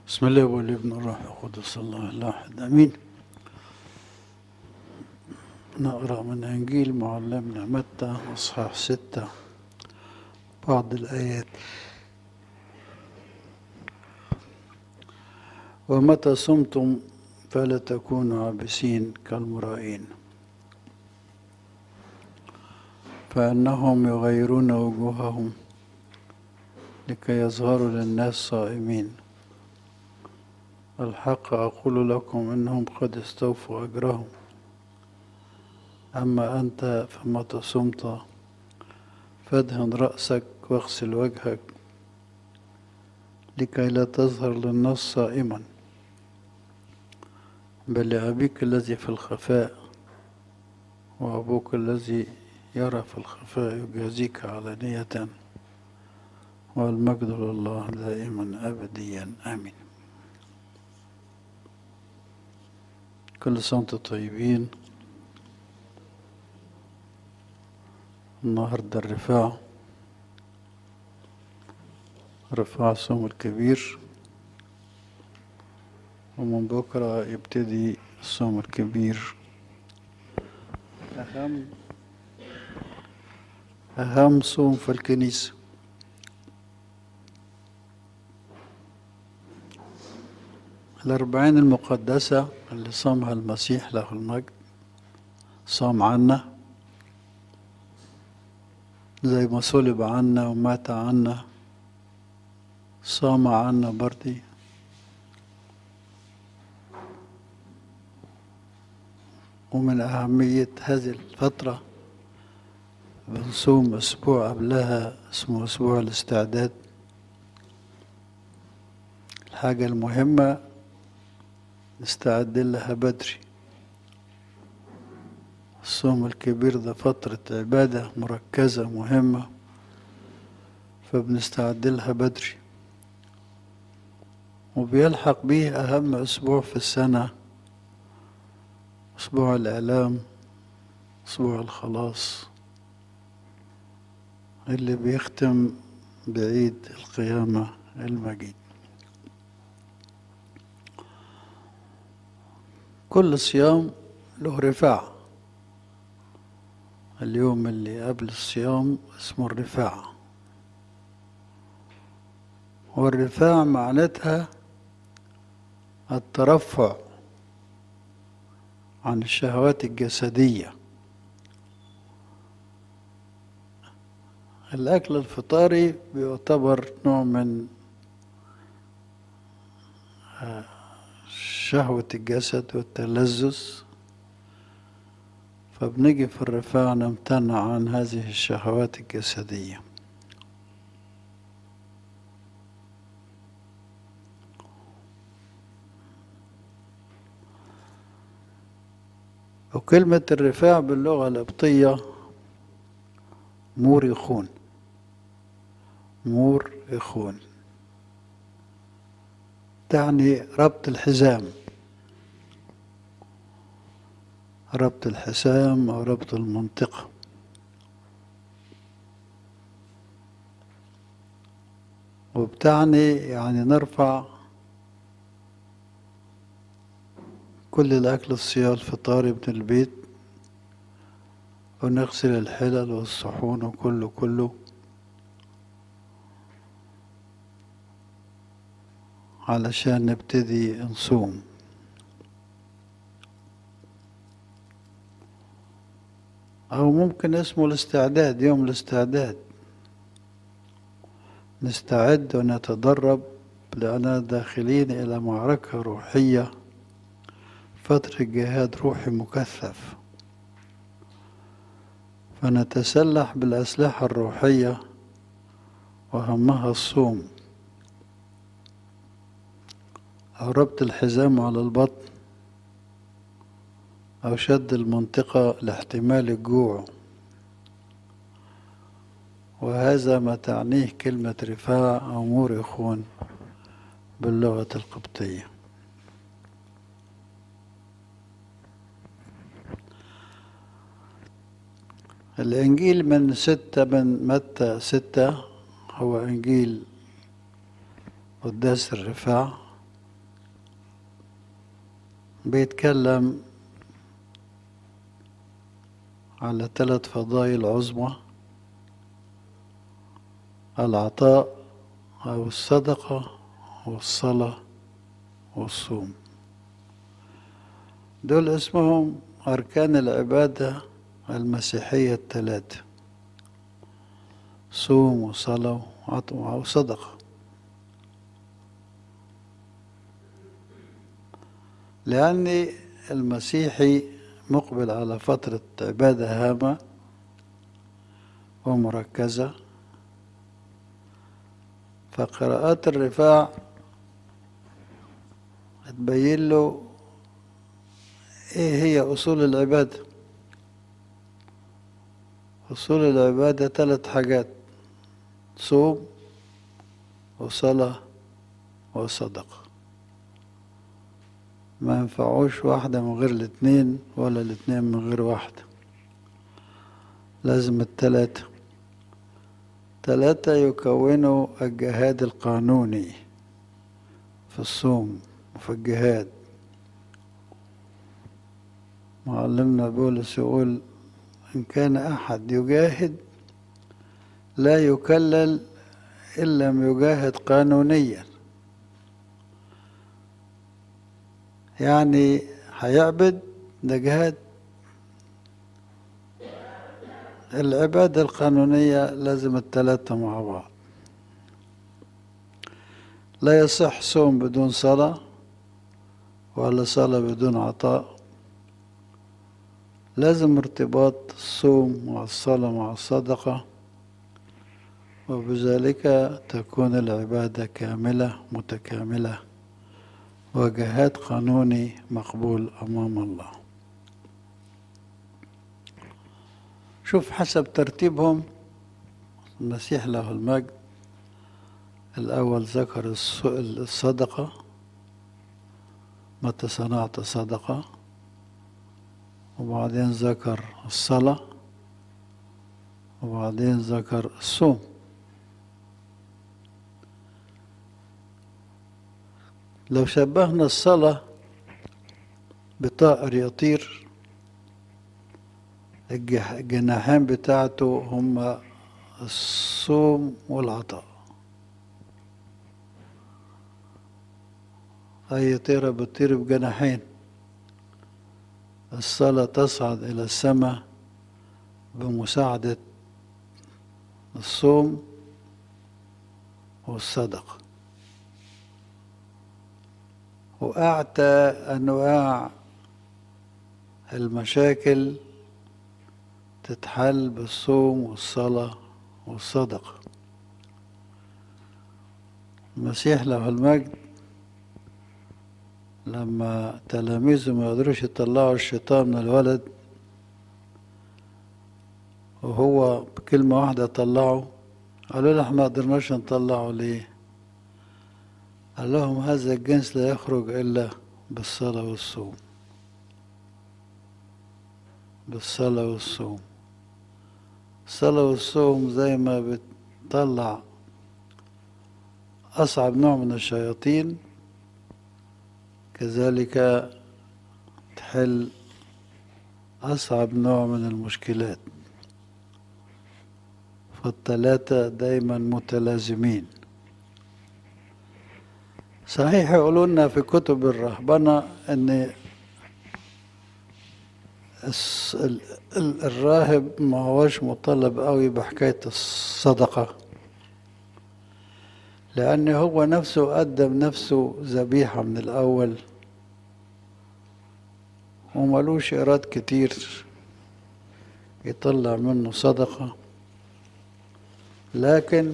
بسم الله والابن الروح القدس الله الواحد امين نقرا من انجيل معلمنا متى اصحاح ستة بعض الايات ومتى صمتم فلا تكونوا عابسين كالمرائين فانهم يغيرون وجوههم لكي يظهروا للناس صائمين الحق أقول لكم إنهم قد استوفوا أجرهم أما أنت فمتى صمت فادهن رأسك واغسل وجهك لكي لا تظهر للناس صائما بل لأبيك الذي في الخفاء وأبوك الذي يرى في الخفاء يجازيك علانية والمجد لله دائما أبديا آمين كل سنة وانتم طيبين النهاردة الرفاع رفاع الصوم الكبير ومن بكرة يبتدي الصوم الكبير أهم أهم صوم في الكنيسة الأربعين المقدسة اللي صامها المسيح له المجد صام عنا زي ما صلب عنا ومات عنا صام عنا برضي ومن أهمية هذه الفترة بنصوم أسبوع قبلها اسمه أسبوع الاستعداد الحاجة المهمة نستعد لها بدري الصوم الكبير ده فترة عبادة مركزة مهمة فبنستعد لها بدري وبيلحق بيه أهم أسبوع في السنة أسبوع الإعلام أسبوع الخلاص اللي بيختم بعيد القيامة المجيد كل صيام له رفاع اليوم اللي قبل الصيام اسمه الرفاع والرفاع معناتها الترفع عن الشهوات الجسدية الأكل الفطاري بيعتبر نوع من شهوة الجسد والتلذذ فبنجي في الرفاع نمتنع عن هذه الشهوات الجسدية وكلمة الرفاع باللغة القبطية مور يخون مور يخون تعني ربط الحزام ربط الحسام أو ربط المنطقة وبتعني يعني نرفع كل الأكل الصيام الفطاري من البيت ونغسل الحلل والصحون وكله كله علشان نبتدي نصوم أو ممكن اسمه الاستعداد يوم الاستعداد نستعد ونتدرب لأننا داخلين إلى معركة روحية فترة جهاد روحي مكثف فنتسلح بالأسلحة الروحية وأهمها الصوم أو ربط الحزام على البطن أو شد المنطقة لاحتمال الجوع وهذا ما تعنيه كلمة رفاع أو مورخون باللغة القبطية الإنجيل من ستة من متى ستة هو إنجيل قداس الرفاع بيتكلم على ثلاث فضائل عظمى العطاء أو الصدقة والصلاة والصوم دول اسمهم أركان العبادة المسيحية الثلاثة صوم وصلاة وعطاء وصدقة لأن المسيحي مقبل على فترة عبادة هامة ومركزة فقراءات الرفاع تبين له ايه هي اصول العباده اصول العباده ثلاث حاجات صوم وصلاه وصدقه ما ينفعوش واحده من غير الاتنين ولا الاتنين من غير واحده لازم التلاته تلاتة يكونوا الجهاد القانوني في الصوم وفي الجهاد معلمنا بولس يقول إن كان أحد يجاهد لا يكلل إن لم يجاهد قانونيا يعني هيعبد ده جهاد العبادة القانونية لازم التلاتة مع بعض لا يصح صوم بدون صلاة ولا صلاة بدون عطاء لازم ارتباط الصوم مع الصلاة مع الصدقة وبذلك تكون العبادة كاملة متكاملة وجهاد قانوني مقبول أمام الله شوف حسب ترتيبهم المسيح له المجد الأول ذكر الصدقة متى صنعت صدقة وبعدين ذكر الصلاة وبعدين ذكر الصوم لو شبهنا الصلاة بطائر يطير الجناحين بتاعته هما الصوم والعطاء أي طيرة بتطير بجناحين الصلاة تصعد إلى السماء بمساعدة الصوم والصدقة وأعتى أنواع المشاكل تتحل بالصوم والصلاة والصدقة المسيح له المجد لما تلاميذه ما قدروش يطلعوا الشيطان من الولد وهو بكلمة واحدة طلعه قالوا له ما قدرناش نطلعه ليه قال لهم هذا الجنس لا يخرج إلا بالصلاة والصوم بالصلاة والصوم الصلاة والصوم زي ما بتطلع أصعب نوع من الشياطين كذلك تحل أصعب نوع من المشكلات فالثلاثة دايما متلازمين صحيح يقولوا لنا في كتب الرهبنة أن الراهب ما هوش مطالب قوي بحكاية الصدقة لأن هو نفسه قدم نفسه ذبيحة من الأول وملوش إيراد كتير يطلع منه صدقة لكن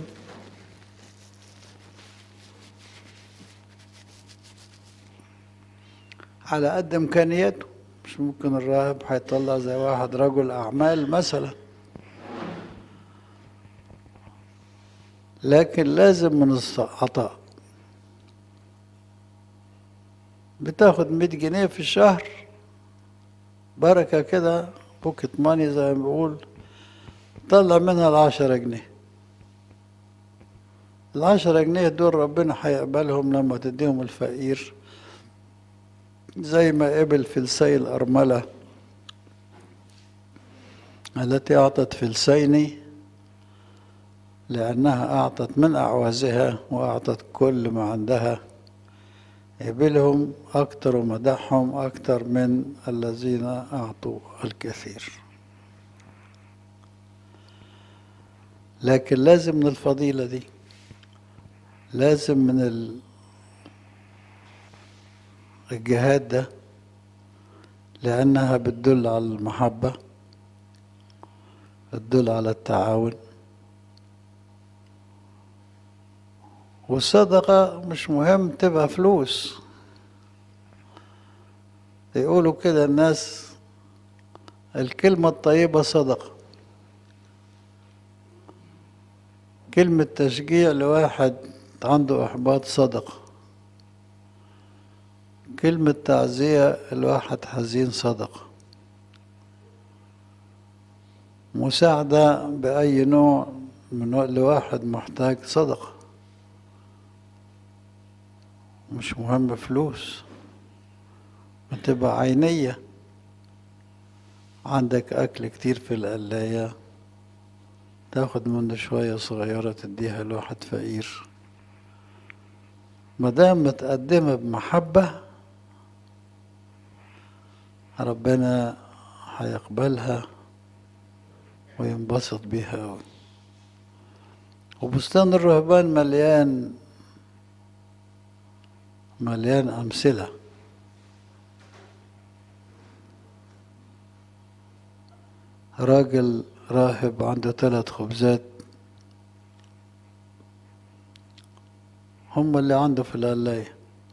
على قد إمكانياته مش ممكن الراهب هيطلع زي واحد رجل أعمال مثلا لكن لازم من العطاء بتاخد مية جنيه في الشهر بركة كده بوكت ماني زي ما بقول طلع منها العشرة جنيه العشرة جنيه دول ربنا هيقبلهم لما تديهم الفقير زي ما قبل فلسي الأرملة التي أعطت فلسين لأنها أعطت من أعوازها وأعطت كل ما عندها قبلهم أكثر ومدحهم أكثر من الذين أعطوا الكثير لكن لازم من الفضيلة دي لازم من ال... الجهاد ده لأنها بتدل على المحبة بتدل على التعاون والصدقة مش مهم تبقى فلوس يقولوا كده الناس الكلمة الطيبة صدقة كلمة تشجيع لواحد عنده إحباط صدقة كلمة تعزية الواحد حزين صدقة مساعدة بأي نوع من لواحد محتاج صدقة مش مهم فلوس بتبقى عينية عندك أكل كتير في القلاية تاخد منه شوية صغيرة تديها لواحد فقير مادام متقدمة بمحبة ربنا هيقبلها وينبسط بيها أوي وبستان الرهبان مليان مليان أمثلة راجل راهب عنده ثلاث خبزات هم اللي عنده في القلاية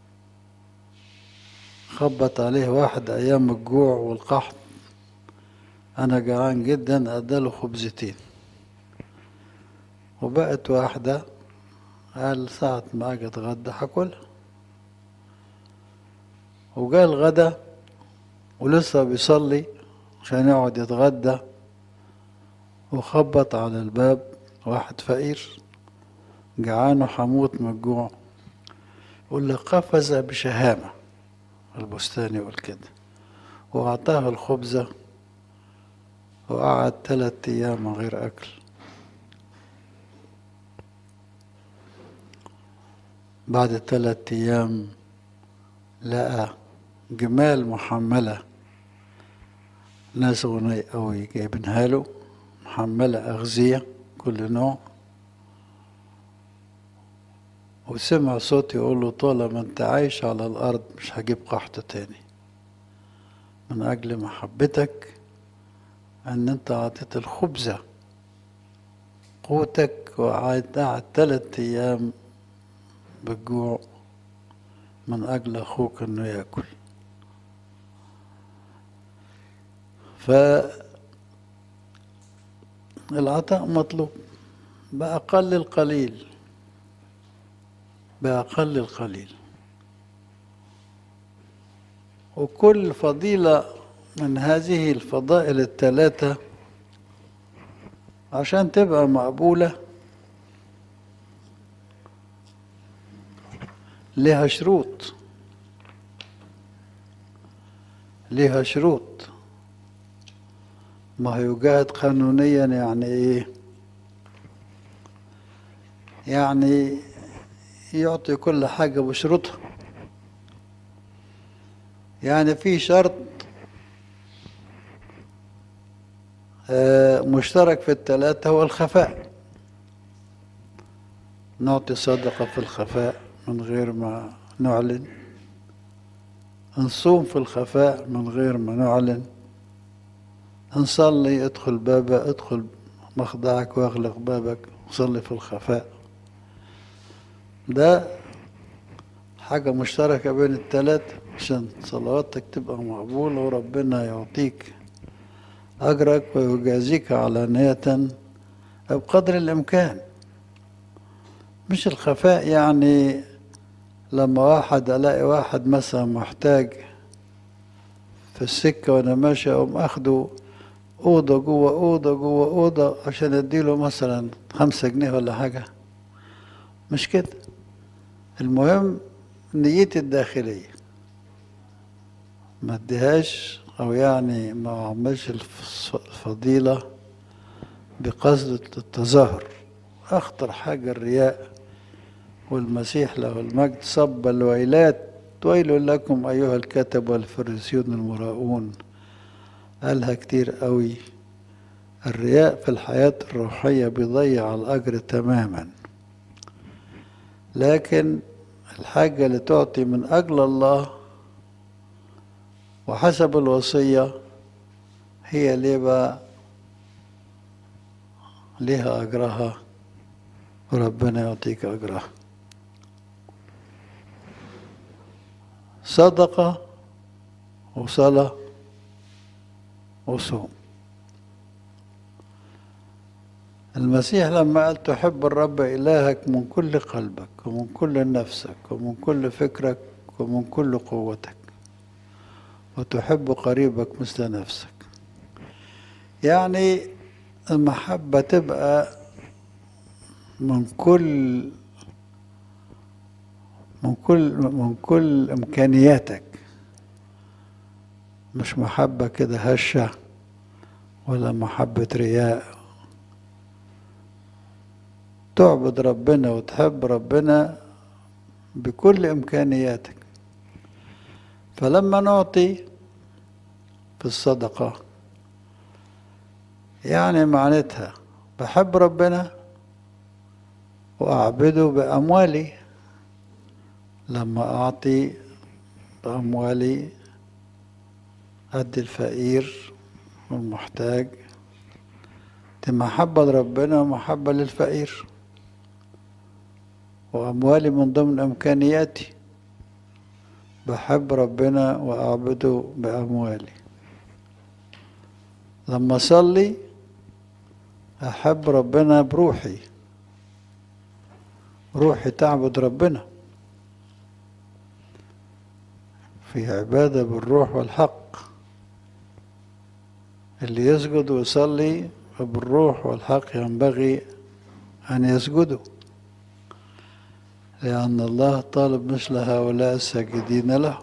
خبط عليه واحد أيام الجوع والقحط أنا جعان جدا أداله خبزتين وبقت واحدة قال ساعة ما أجي أتغدى هاكلها وجاء الغدا ولسه بيصلي عشان يقعد يتغدى وخبط على الباب واحد فقير جعان وحموت من الجوع يقول لك قفز بشهامة البستان يقول كده وأعطاه الخبزة وقعد ثلاثة أيام من غير أكل بعد ثلاثة أيام لقى جمال محملة ناس غني قوي جايبينها له محملة أغذية كل نوع وسمع صوت يقول له طالما انت عايش على الأرض مش هجيب قحط تاني من أجل محبتك أن أنت أعطيت الخبزة قوتك وقعدت قعد ثلاثة أيام بالجوع من أجل أخوك إنه يأكل فالعطاء مطلوب بأقل القليل بأقل القليل وكل فضيلة من هذه الفضائل الثلاثة عشان تبقى مقبولة لها شروط لها شروط ما يجاهد قانونيا يعني ايه يعني يعطي كل حاجة بشروطها يعني في شرط مشترك في الثلاثة هو الخفاء نعطي صدقة في الخفاء من غير ما نعلن نصوم في الخفاء من غير ما نعلن نصلي ادخل بابا ادخل مخدعك واغلق بابك صلي في الخفاء ده حاجة مشتركة بين التلاتة عشان صلواتك تبقى مقبولة وربنا يعطيك أجرك ويجازيك علانية بقدر الإمكان مش الخفاء يعني لما واحد ألاقي واحد مثلا محتاج في السكة وأنا ماشي أقوم أخده أوضة جوه أوضة جوه أوضة عشان أديله مثلا خمسة جنيه ولا حاجة مش كده المهم نيتي الداخلية ما اديهاش او يعني ما عملش الف- الفضيلة بقصد التظاهر اخطر حاجة الرياء والمسيح له المجد صب الويلات ويل لكم ايها الكتب والفريسيون المراؤون قالها كتير قوي الرياء في الحياة الروحية بيضيع الأجر تماما لكن الحاجة اللي تعطي من أجل الله وحسب الوصية هي اللي بقى ليها أجرها وربنا يعطيك أجرها صدقة وصلاة وصوم المسيح لما قال تحب الرب إلهك من كل قلبك ومن كل نفسك ومن كل فكرك ومن كل قوتك وتحب قريبك مثل نفسك يعني المحبة تبقى من كل من كل من كل إمكانياتك مش محبة كده هشة ولا محبة رياء تعبد ربنا وتحب ربنا بكل إمكانياتك فلما نعطي في الصدقة يعني معناتها بحب ربنا وأعبده بأموالي لما أعطي بأموالي أدي الفقير والمحتاج دي محبة لربنا ومحبة للفقير وأموالي من ضمن إمكانياتي بحب ربنا وأعبده بأموالي لما أصلي أحب ربنا بروحي روحي تعبد ربنا في عبادة بالروح والحق اللي يسجد ويصلي بالروح والحق ينبغي أن يسجدوا لأن الله طالب مثل هؤلاء الساجدين له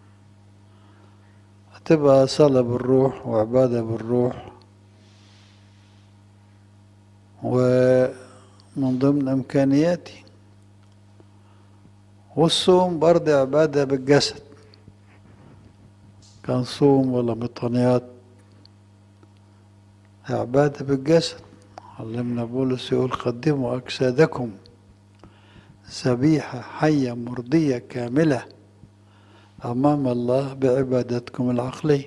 هتبقى صلاة بالروح وعبادة بالروح ومن ضمن إمكانياتي والصوم برضه عبادة بالجسد كان صوم ولا مطنيات عبادة بالجسد علمنا بولس يقول قدموا أجسادكم ذبيحة حية مرضية كاملة أمام الله بعبادتكم العقلية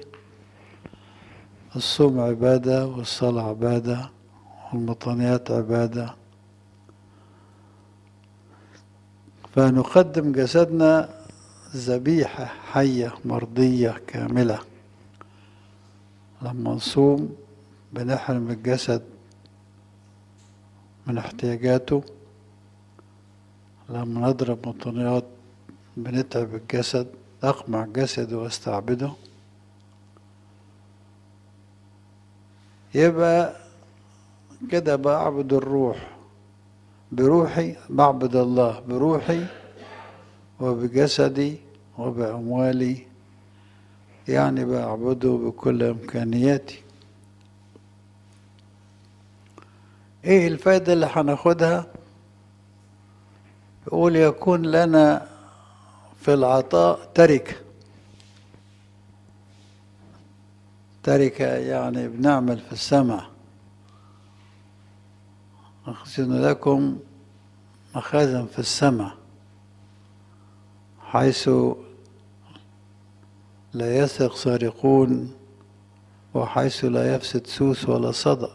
الصوم عبادة والصلاة عبادة والمطنيات عبادة فنقدم جسدنا ذبيحة حية مرضية كاملة لما نصوم بنحرم الجسد من احتياجاته لما نضرب مطنيات بنتعب الجسد أقمع الجسد واستعبده يبقى كده بعبد الروح بروحي بعبد الله بروحي وبجسدي وبأموالي يعني بعبده بكل إمكانياتي إيه الفائدة اللي هناخدها يقول يكون لنا في العطاء تركة تركة يعني بنعمل في السماء أخزن لكم مخازن في السماء حيث لا يسرق سارقون وحيث لا يفسد سوس ولا صدى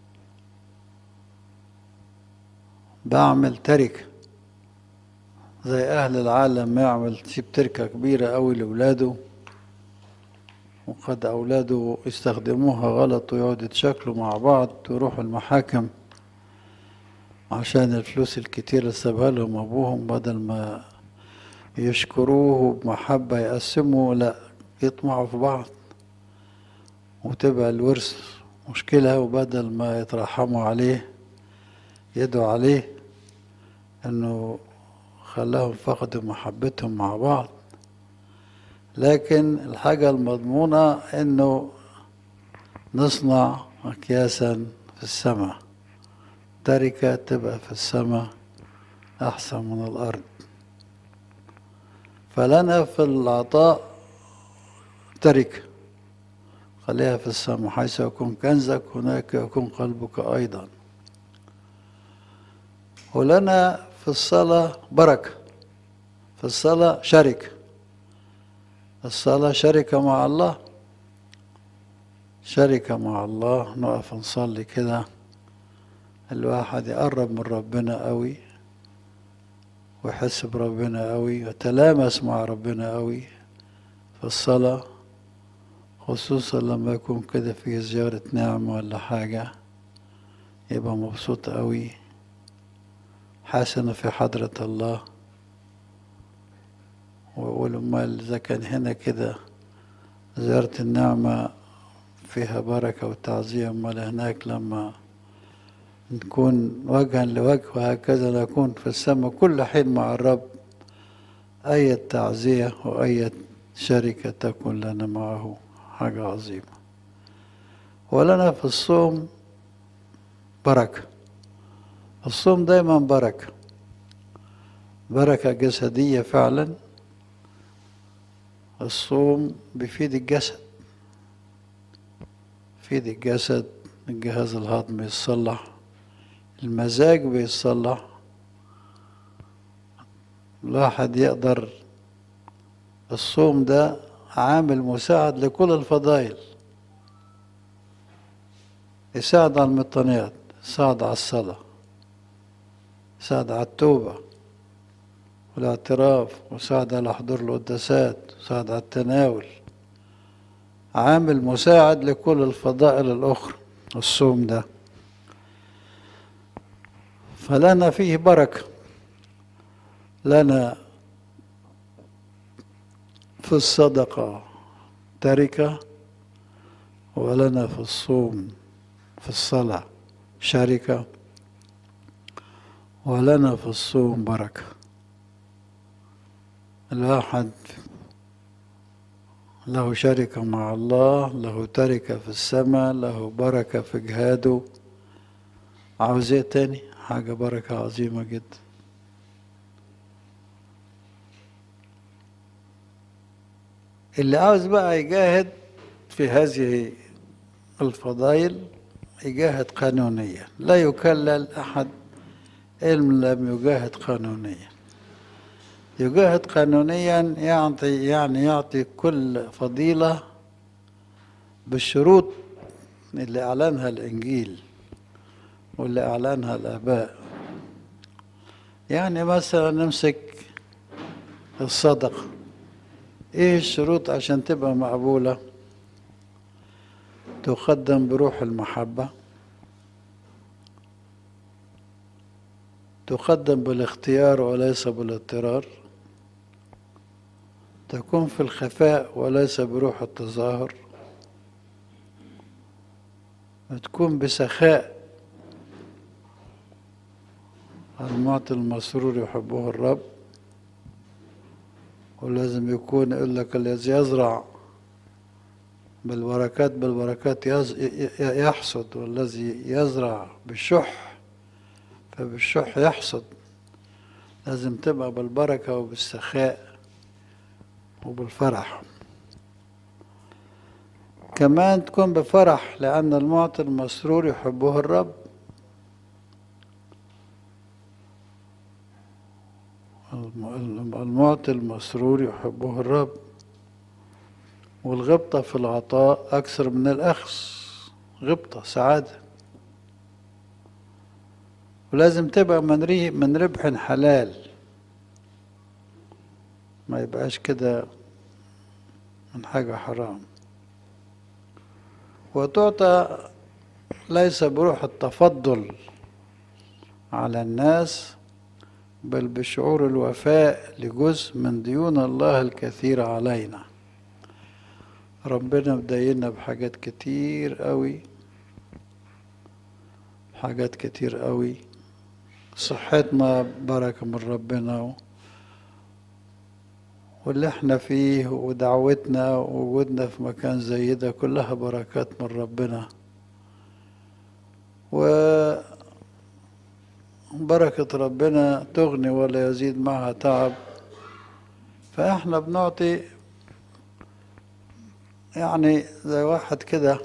بعمل تركة زي أهل العالم ما يعمل تسيب تركة كبيرة أوي لأولاده وقد أولاده يستخدموها غلط ويقعدوا يتشكلوا مع بعض ويروحوا المحاكم عشان الفلوس الكتير اللي سابها لهم أبوهم بدل ما يشكروه بمحبة يقسموا لا يطمعوا في بعض وتبقى الورث مشكلة وبدل ما يترحموا عليه يدعوا عليه انه خلاهم فقدوا محبتهم مع بعض لكن الحاجة المضمونة انه نصنع اكياسا في السماء تركة تبقى في السماء احسن من الارض فلنا في العطاء تركة خليها في السماء حيث يكون كنزك هناك يكون قلبك أيضا ولنا في الصلاة بركة في الصلاة شركة الصلاة شركة مع الله شركة مع الله نقف نصلي كده الواحد يقرب من ربنا قوي ويحس بربنا قوي ويتلامس مع ربنا قوي في الصلاة خصوصا لما يكون كده في زيارة نعمة ولا حاجة يبقى مبسوط قوي حاسس انه في حضرة الله ويقول امال اذا كان هنا كده زيارة النعمة فيها بركة وتعزية امال هناك لما نكون وجها لوجه وهكذا نكون في السماء كل حين مع الرب أي تعزية وأي شركة تكون لنا معه حاجة عظيمة ولنا في الصوم بركة الصوم دايما بركة بركة جسدية فعلا الصوم بيفيد الجسد بيفيد الجسد الجهاز الهضمي يتصلح المزاج بيتصلح الواحد يقدر الصوم ده عامل مساعد لكل الفضائل يساعد على المطنيات يساعد على الصلاة يساعد على التوبة والاعتراف ويساعد على حضور القداسات يساعد على التناول عامل مساعد لكل الفضائل الأخرى الصوم ده فلنا فيه بركة لنا في الصدقة تركة ولنا في الصوم في الصلاة شركة ولنا في الصوم بركة الواحد له شركة مع الله له تركة في السماء له بركة في جهاده عاوز ايه تاني حاجة بركة عظيمة جدا اللي عاوز بقى يجاهد في هذه الفضائل يجاهد قانونيا لا يكلل أحد إن لم يجاهد قانونيا يجاهد قانونيا يعطي يعني يعطي كل فضيلة بالشروط اللي أعلنها الإنجيل واللي أعلنها الآباء يعني مثلا نمسك الصدقة إيه الشروط عشان تبقى مقبولة تقدم بروح المحبة تقدم بالاختيار وليس بالاضطرار تكون في الخفاء وليس بروح التظاهر وتكون بسخاء المعطي المسرور يحبه الرب ولازم يكون يقول لك الذي يزرع بالبركات بالبركات يحصد والذي يزرع بالشح فبالشح يحصد لازم تبقى بالبركة وبالسخاء وبالفرح كمان تكون بفرح لأن المعطي المسرور يحبه الرب المعطي المسرور يحبه الرب والغبطة في العطاء أكثر من الأخذ غبطة سعادة ولازم تبقى من من ربح حلال ما يبقاش كده من حاجة حرام وتعطى ليس بروح التفضل على الناس بل بشعور الوفاء لجزء من ديون الله الكثيرة علينا ربنا مدينا بحاجات كتير قوي حاجات كتير قوي صحتنا بركة من ربنا واللي احنا فيه ودعوتنا ووجودنا في مكان زي ده كلها بركات من ربنا وبركة ربنا تغني ولا يزيد معها تعب فاحنا بنعطي يعني زي واحد كده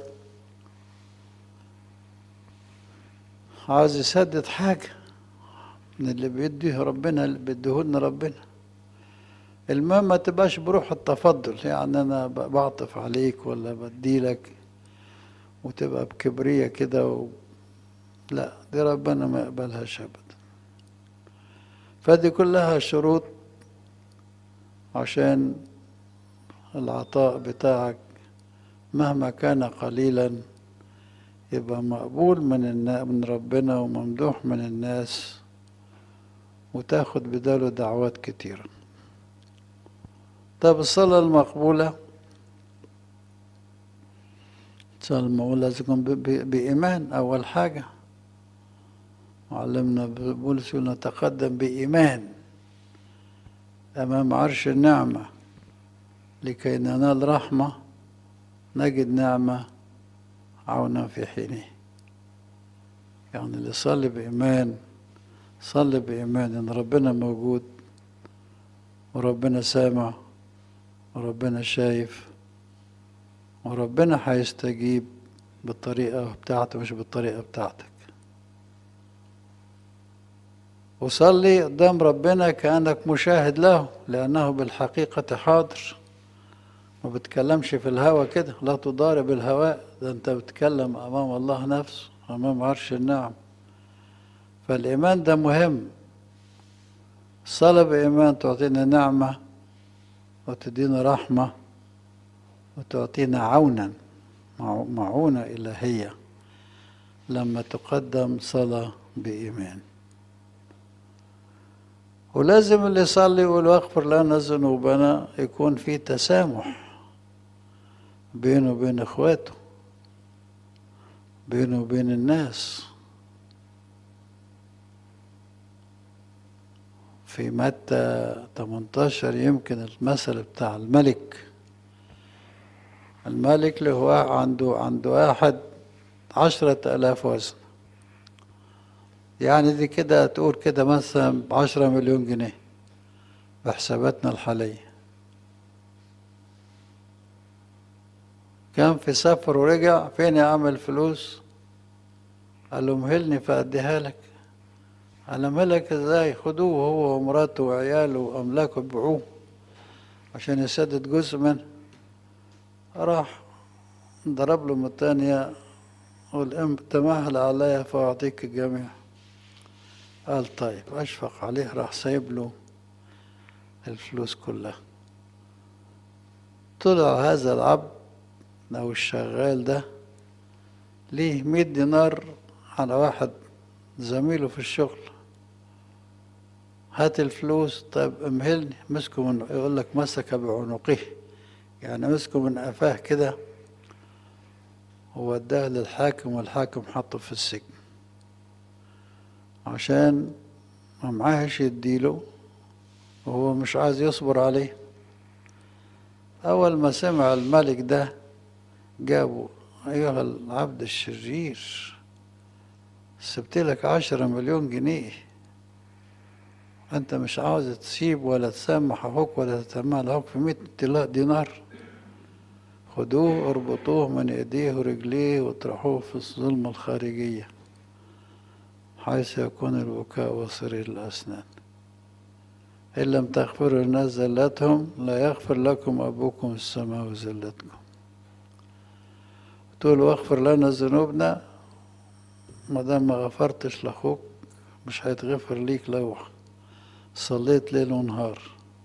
عاوز يسدد حاجة من اللي بيديه ربنا اللي بيديهولنا ربنا المهم ما تبقاش بروح التفضل يعني انا بعطف عليك ولا بديلك وتبقى بكبرية كده و... لا دي ربنا ما يقبلهاش ابدا فدي كلها شروط عشان العطاء بتاعك مهما كان قليلا يبقى مقبول من النا... من ربنا وممدوح من الناس وتاخد بداله دعوات كتيرة طب الصلاة المقبولة الصلاة المقبولة لازم تكون ب... ب... بإيمان أول حاجة وعلمنا بولس نتقدم بإيمان أمام عرش النعمة لكي ننال رحمة نجد نعمة عونا في حينه يعني اللي يصلي بإيمان صلي بإيمان إن ربنا موجود وربنا سامع وربنا شايف وربنا هيستجيب بالطريقة بتاعته مش بالطريقة بتاعتك وصلي قدام ربنا كأنك مشاهد له لأنه بالحقيقة حاضر ما بتكلمش في الهوى كده لا تضارب الهواء ده انت بتتكلم امام الله نفسه امام عرش النعم فالايمان ده مهم الصلاة بإيمان تعطينا نعمة وتدينا رحمة وتعطينا عونا معونة إلهية لما تقدم صلاة بإيمان ولازم اللي يصلي يقول واغفر لنا ذنوبنا يكون في تسامح بينه وبين اخواته بينه وبين الناس في متى 18 يمكن المثل بتاع الملك الملك اللي هو عنده عنده واحد عشرة آلاف وزن يعني دي كده تقول كده مثلا بعشرة مليون جنيه بحساباتنا الحالية كان في سفر ورجع فين يا عم الفلوس قال له مهلني فأديها لك قال ملك ازاي خدوه هو ومراته وعياله وأملاكه بيعوه عشان يسدد جزء منه راح ضرب له من الثانية قل تمهل علي فأعطيك الجميع قال طيب أشفق عليه راح سايب له الفلوس كلها طلع هذا العبد أو الشغال ده ليه مية دينار على واحد زميله في الشغل هات الفلوس طيب امهلني مسكه من يقول لك مسك بعنقه يعني مسكه من قفاه كده ووداه للحاكم والحاكم حطه في السجن عشان ما معاهش يديله وهو مش عايز يصبر عليه أول ما سمع الملك ده جابوا أيها العبد الشرير سبت لك عشرة مليون جنيه أنت مش عاوز تسيب ولا تسامح أخوك ولا تتمال أخوك في مئة دينار خدوه اربطوه من ايديه ورجليه واطرحوه في الظلمة الخارجية حيث يكون البكاء وصرير الأسنان إن لم تغفروا الناس زلتهم لا يغفر لكم أبوكم السماء زلتكم تقول واغفر لنا ذنوبنا ما دام ما غفرتش لأخوك مش هيتغفر ليك لو صليت ليل ونهار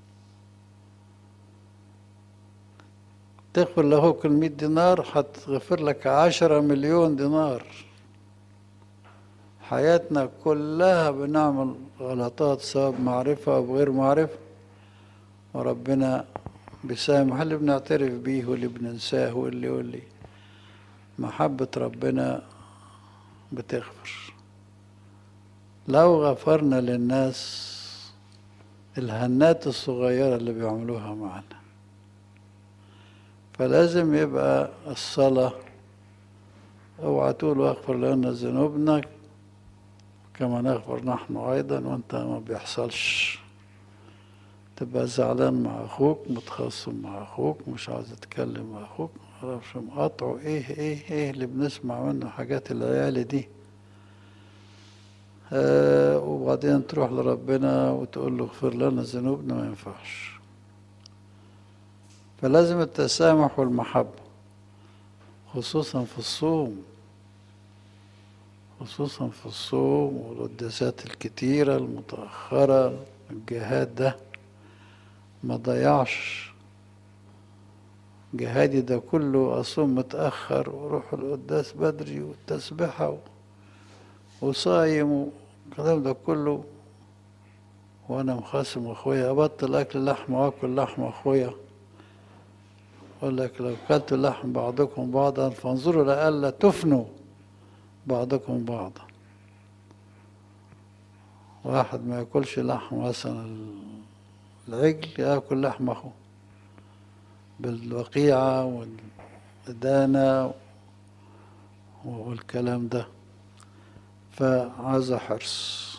تغفر لأخوك المية دينار هتغفر لك عشرة مليون دينار حياتنا كلها بنعمل غلطات سواء بمعرفة أو بغير معرفة وربنا بيسامح اللي بنعترف بيه واللي بننساه واللي واللي محبة ربنا بتغفر لو غفرنا للناس الهنات الصغيرة اللي بيعملوها معنا فلازم يبقى الصلاة اوعى تقول واغفر لنا ذنوبنا كما نغفر نحن أيضا وأنت ما بيحصلش تبقى زعلان مع أخوك متخاصم مع أخوك مش عاوز تتكلم مع أخوك معرفش مقاطعه إيه إيه إيه اللي بنسمع منه حاجات العيال دي آه وبعدين تروح لربنا وتقول له اغفر لنا ذنوبنا ما ينفعش فلازم التسامح والمحبة خصوصا في الصوم خصوصا في الصوم والقداسات الكتيرة المتأخرة الجهاد ده ما ضيعش جهادي ده كله أصوم متأخر وروح القداس بدري والتسبحة وصايم والكلام ده كله وأنا مخاصم أخويا أبطل أكل لحم وآكل لحم أخويا يقول لك لو كلت لحم بعضكم بعضا فانظروا لئلا تفنوا بعضكم بعضا واحد ما ياكلش لحم مثلا العجل ياكل لحم اخوه بالوقيعة والإدانة والكلام ده فعايز حرص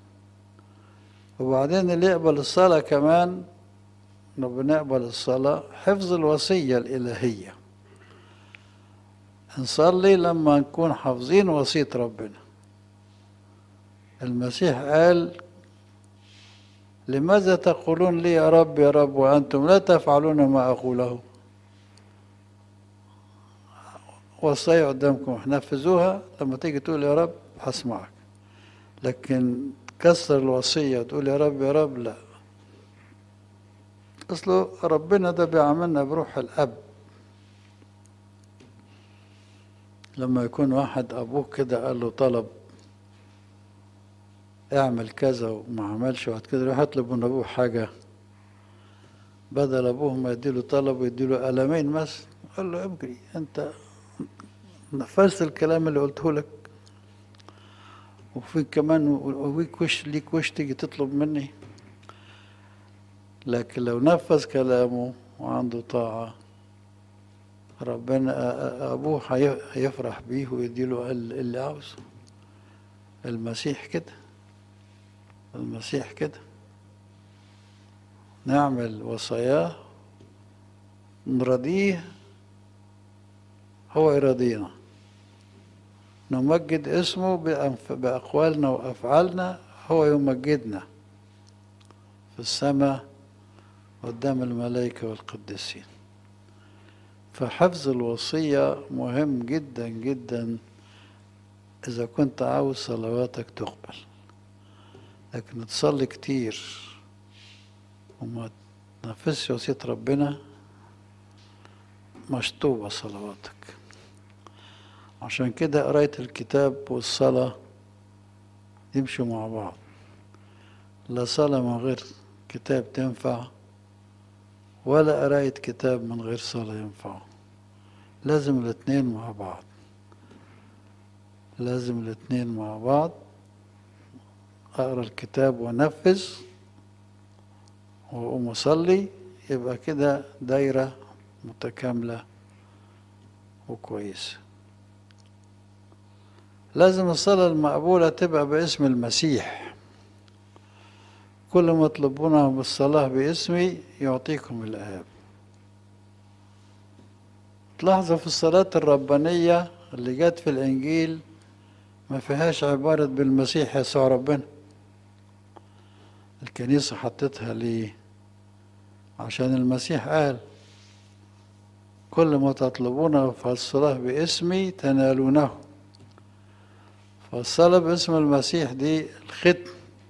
وبعدين اللي يقبل الصلاة كمان ربنا يقبل الصلاة حفظ الوصية الإلهية نصلي لما نكون حافظين وصية ربنا المسيح قال لماذا تقولون لي يا رب يا رب وأنتم لا تفعلون ما أقوله وصية قدامكم نفذوها لما تيجي تقول يا رب هسمعك لكن تكسر الوصية وتقول يا رب يا رب لا أصله ربنا ده بيعاملنا بروح الأب لما يكون واحد أبوه كده قال له طلب اعمل كذا وما عملش وبعد كده يروح يطلب من أبوه حاجة بدل أبوه ما يديله طلب ويديله قلمين مثلا قال له ابقي أنت نفذت الكلام اللي قلته لك وفي كمان وفيك وش ليك وش تيجي تطلب مني لكن لو نفذ كلامه وعنده طاعة ربنا أبوه هيفرح بيه ويديله اللي عاوزه المسيح كده المسيح كده نعمل وصاياه نرضيه هو يرضينا نمجد اسمه بأقوالنا وأفعالنا هو يمجدنا في السماء قدام الملائكة والقديسين فحفظ الوصية مهم جدا جدا إذا كنت عاوز صلواتك تقبل لكن تصلي كتير وما تنفذش وصية ربنا مشطوبة صلواتك عشان كده قراية الكتاب والصلاة يمشوا مع بعض لا صلاة من غير كتاب تنفع ولا قراية كتاب من غير صلاة ينفع لازم الاتنين مع بعض لازم الاتنين مع بعض أقرأ الكتاب وأنفذ وأقوم أصلي يبقى كده دايرة متكاملة وكويسة لازم الصلاة المقبولة تبقى باسم المسيح كل ما تطلبونه بالصلاة باسمي يعطيكم الآب تلاحظوا في الصلاة الربانية اللي جت في الإنجيل ما فيهاش عبارة بالمسيح يسوع ربنا الكنيسة حطتها ليه عشان المسيح قال كل ما تطلبونه فالصلاة باسمي تنالونه فالصلاة باسم المسيح دي الختم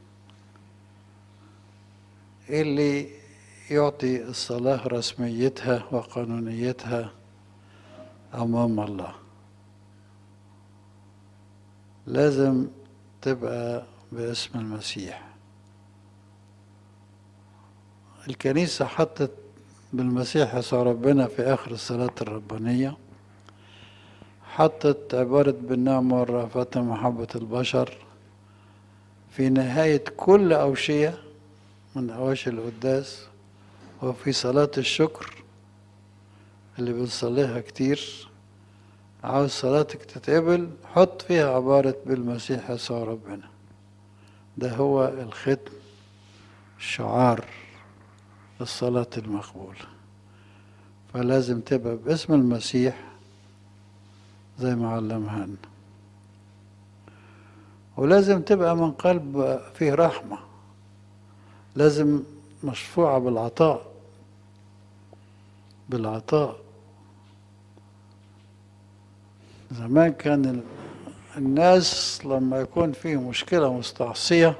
اللي يعطي الصلاة رسميتها وقانونيتها أمام الله لازم تبقى باسم المسيح الكنيسة حطت بالمسيح يسوع ربنا في آخر الصلاة الربانية حطت عبارة بالنعمة والرأفة محبة البشر في نهاية كل أوشية من أواشي القداس وفي صلاة الشكر اللي بنصليها كتير عاوز صلاتك تتقبل حط فيها عبارة بالمسيح يسوع ربنا ده هو الختم شعار الصلاة المقبولة فلازم تبقى باسم المسيح زي ما علمها لنا ولازم تبقى من قلب فيه رحمة لازم مشفوعة بالعطاء بالعطاء زمان كان الناس لما يكون فيه مشكلة مستعصية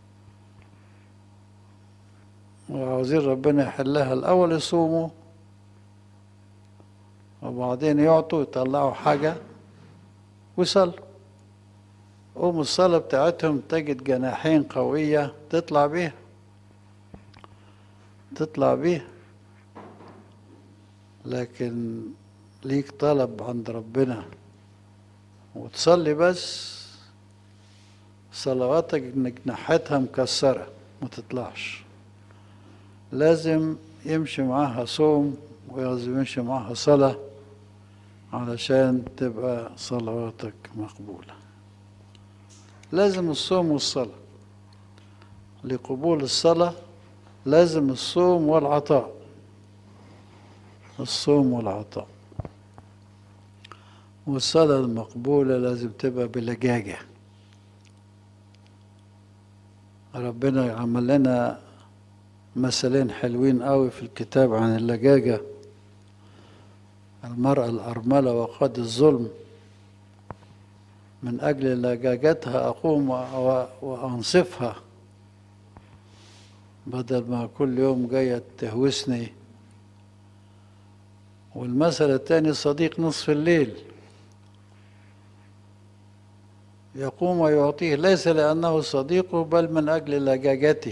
وعاوزين ربنا يحلها الأول يصوموا وبعدين يعطوا يطلعوا حاجة ويصلوا قوم الصلاة بتاعتهم تجد جناحين قوية تطلع بيها تطلع بيها لكن ليك طلب عند ربنا وتصلي بس صلواتك جناحاتها مكسرة ما تطلعش لازم يمشي معاها صوم ولازم يمشي معاها صلاة علشان تبقى صلواتك مقبولة لازم الصوم والصلاة لقبول الصلاة لازم الصوم والعطاء الصوم والعطاء والصلاة المقبولة لازم تبقى بلجاجة ربنا عمل لنا مثلين حلوين قوي في الكتاب عن اللجاجة المرأة الأرملة وقاد الظلم من أجل لجاجتها أقوم وأنصفها بدل ما كل يوم جاية تهوسني والمثل الثاني صديق نصف الليل يقوم ويعطيه ليس لأنه صديقه بل من أجل لجاجته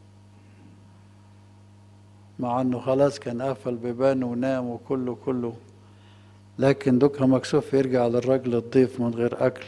مع أنه خلاص كان قفل بيبانه ونام وكله كله لكن دوكها مكسوف يرجع للراجل الضيف من غير أكل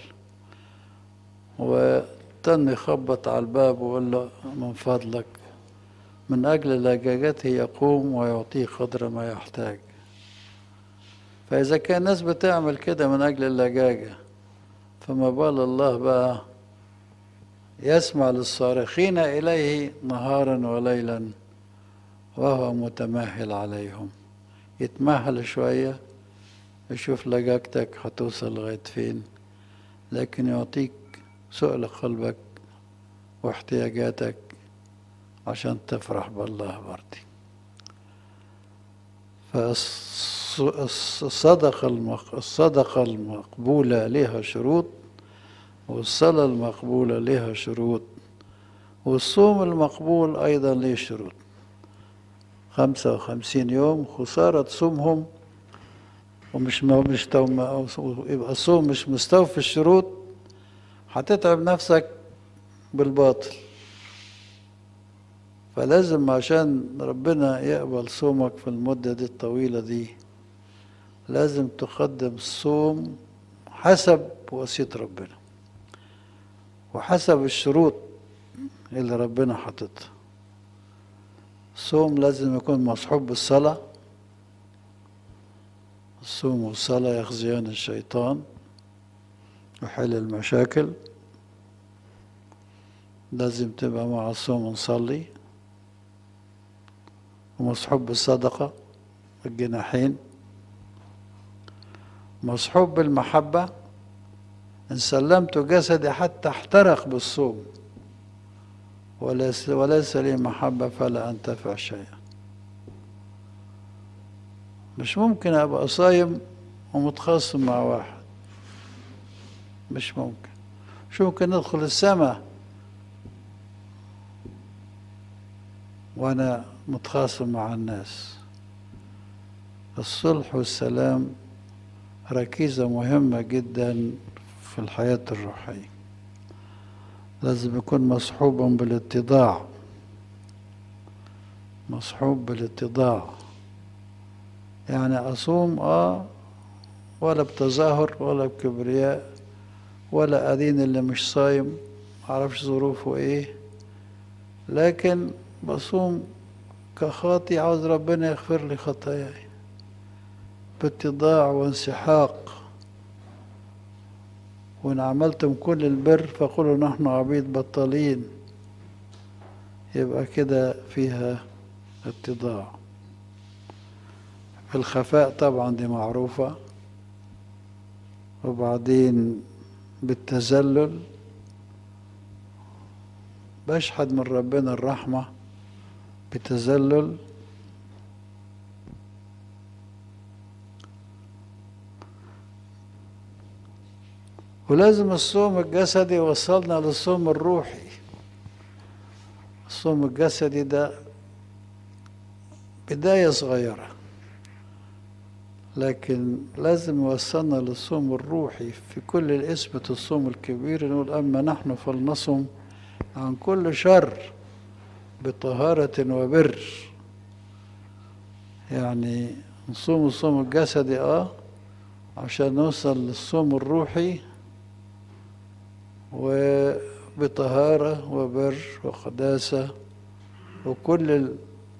وتن يخبط على الباب ويقول له من فضلك من أجل لجاجته يقوم ويعطيه قدر ما يحتاج فإذا كان الناس بتعمل كده من أجل اللجاجة فما بال الله بقى يسمع للصارخين إليه نهارا وليلا وهو متمهل عليهم يتمهل شوية يشوف لجاجتك هتوصل لغاية فين لكن يعطيك سؤل قلبك واحتياجاتك عشان تفرح بالله برضي فالصدقة المق... الصدقة المقبولة لها شروط والصلاة المقبولة لها شروط والصوم المقبول أيضا له شروط خمسة وخمسين يوم خسارة تصومهم ومش مش يبقى الصوم مش مستوفي الشروط هتتعب نفسك بالباطل فلازم عشان ربنا يقبل صومك في المدة دي الطويلة دي لازم تقدم الصوم حسب وصية ربنا وحسب الشروط اللي ربنا حاططها الصوم لازم يكون مصحوب بالصلاة الصوم والصلاة يخزيان الشيطان وحل المشاكل لازم تبقى مع الصوم نصلي ومصحوب بالصدقة الجناحين مصحوب بالمحبة إن سلمت جسدي حتى احترق بالصوم وليس, وليس لي محبة فلا أنتفع شيئا مش ممكن أبقى صايم ومتخاصم مع واحد مش ممكن مش ممكن ندخل السماء وأنا متخاصم مع الناس الصلح والسلام ركيزة مهمة جدا في الحياة الروحية لازم يكون مصحوبا بالاتضاع مصحوب بالاتضاع يعني أصوم آه ولا بتظاهر ولا بكبرياء ولا أدين اللي مش صايم معرفش ظروفه إيه لكن بصوم كخاطي عاوز ربنا يغفر لي خطاياي باتضاع وانسحاق وإن عملتم كل البر فقولوا نحن عبيد بطالين يبقى كده فيها اتضاع الخفاء طبعا دي معروفة وبعدين بالتذلل بشحد من ربنا الرحمة بتذلل ولازم الصوم الجسدي يوصلنا للصوم الروحي الصوم الجسدي ده بداية صغيرة لكن لازم يوصلنا للصوم الروحي في كل الإثبة الصوم الكبير نقول أما نحن فلنصم عن كل شر بطهارة وبر يعني نصوم الصوم الجسدي اه عشان نوصل للصوم الروحي وبطهارة وبر وقداسة وكل ال...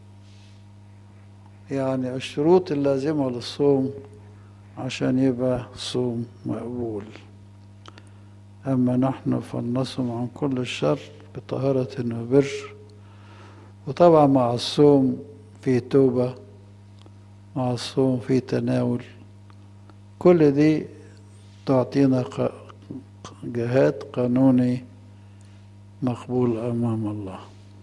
يعني الشروط اللازمة للصوم عشان يبقى صوم مقبول أما نحن فلنصم عن كل الشر بطهارة وبر وطبعا مع الصوم في توبة مع الصوم في تناول كل دي تعطينا جهاد قانوني مقبول أمام الله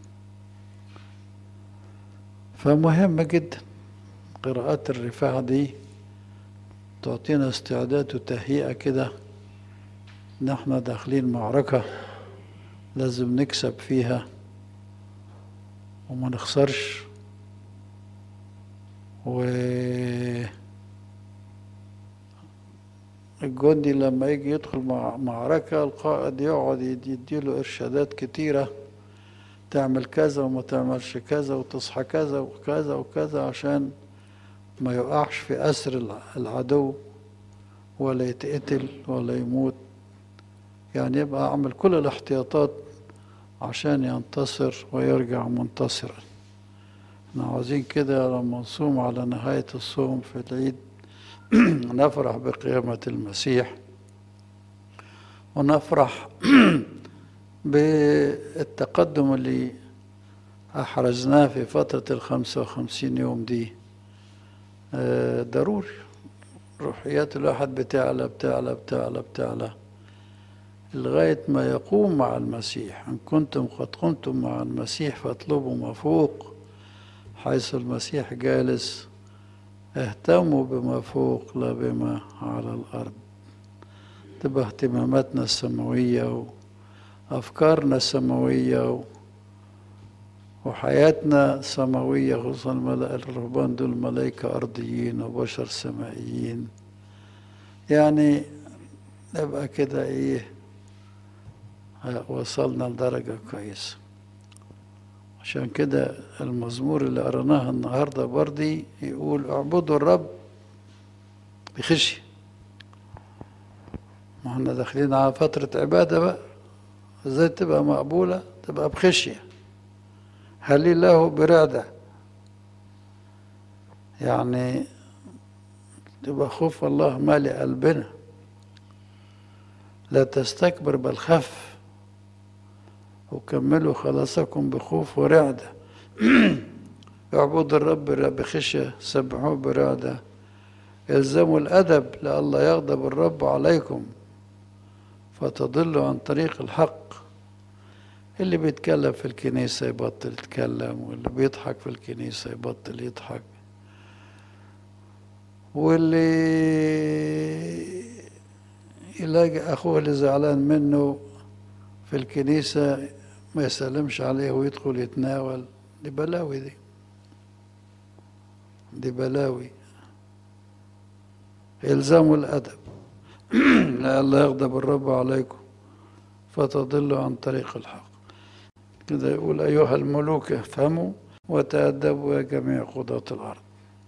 فمهم جدا قراءات الرفاع دي تعطينا استعداد وتهيئة كده نحن داخلين معركة لازم نكسب فيها وما نخسرش و الجندي لما يجي يدخل مع معركة القائد يقعد يديله إرشادات كتيرة تعمل كذا وما تعملش كذا وتصحى كذا وكذا وكذا عشان ما يقعش في أسر العدو ولا يتقتل ولا يموت يعني يبقى أعمل كل الاحتياطات عشان ينتصر ويرجع منتصرا احنا عاوزين كده لما نصوم على نهاية الصوم في العيد نفرح بقيامة المسيح ونفرح بالتقدم اللي أحرزناه في فترة الخمسة وخمسين يوم دي ضروري روحيات الواحد بتعلى بتعلى بتعلى بتعلى لغاية ما يقوم مع المسيح إن كنتم قد قمتم مع المسيح فاطلبوا ما فوق حيث المسيح جالس اهتموا بما فوق لا بما على الأرض تبقى اهتماماتنا السماوية وأفكارنا السماوية وحياتنا سماوية خصوصا الرهبان دول ملائكة أرضيين وبشر سمائيين يعني نبقى كده إيه وصلنا لدرجة كويسة عشان كده المزمور اللي قرناه النهارده بردي يقول اعبدوا الرب بخشية ما احنا داخلين على فترة عبادة بقى ازاي تبقى مقبولة تبقى بخشية هل له برعدة يعني تبقى خوف الله مالي قلبنا لا تستكبر بل خف وكملوا خلاصكم بخوف ورعدة اعبدوا الرب بخشية سبحوه برعدة الزموا الأدب لئلا يغضب الرب عليكم فتضلوا عن طريق الحق اللي بيتكلم في الكنيسة يبطل يتكلم واللي بيضحك في الكنيسة يبطل يضحك واللي يلاقي أخوه اللي زعلان منه في الكنيسة ما يسلمش عليه ويدخل يتناول دي بلاوي دي دي بلاوي الزموا الأدب لئلا يغضب الرب عليكم فتضلوا عن طريق الحق كده يقول أيها الملوك افهموا وتأدبوا يا جميع قضاة الأرض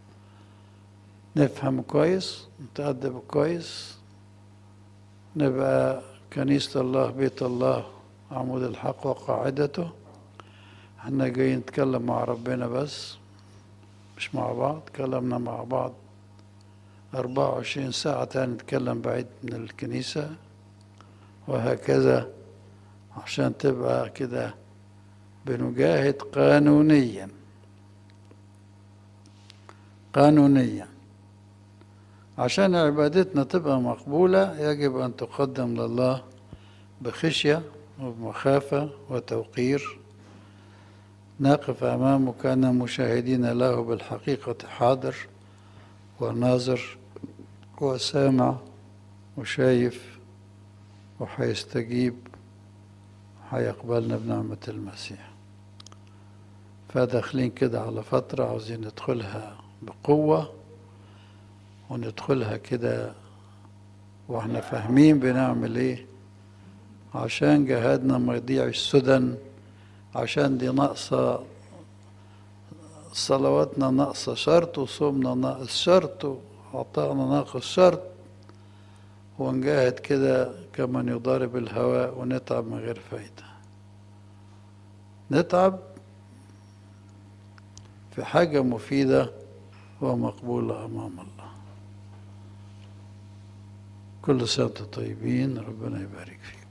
نفهم كويس نتأدب كويس نبقى كنيسة الله بيت الله عمود الحق وقاعدته احنا جايين نتكلم مع ربنا بس مش مع بعض كلامنا مع بعض 24 ساعة تاني نتكلم بعيد من الكنيسة وهكذا عشان تبقى كده بنجاهد قانونيا قانونيا عشان عبادتنا تبقى مقبولة يجب أن تقدم لله بخشية وبمخافة وتوقير نقف أمامه كأن مشاهدين له بالحقيقة حاضر وناظر وسامع وشايف وحيستجيب وحيقبلنا بنعمة المسيح فداخلين كده على فترة عاوزين ندخلها بقوة وندخلها كده واحنا فاهمين بنعمل ايه عشان جهادنا ما يضيعش سدى عشان دي ناقصة صلواتنا ناقصة شرط وصومنا ناقص شرط وعطائنا ناقص شرط ونجاهد كده كمن يضارب الهواء ونتعب من غير فايدة نتعب في حاجة مفيدة ومقبولة أمام الله كل سنة وأنتم طيبين ربنا يبارك فيكم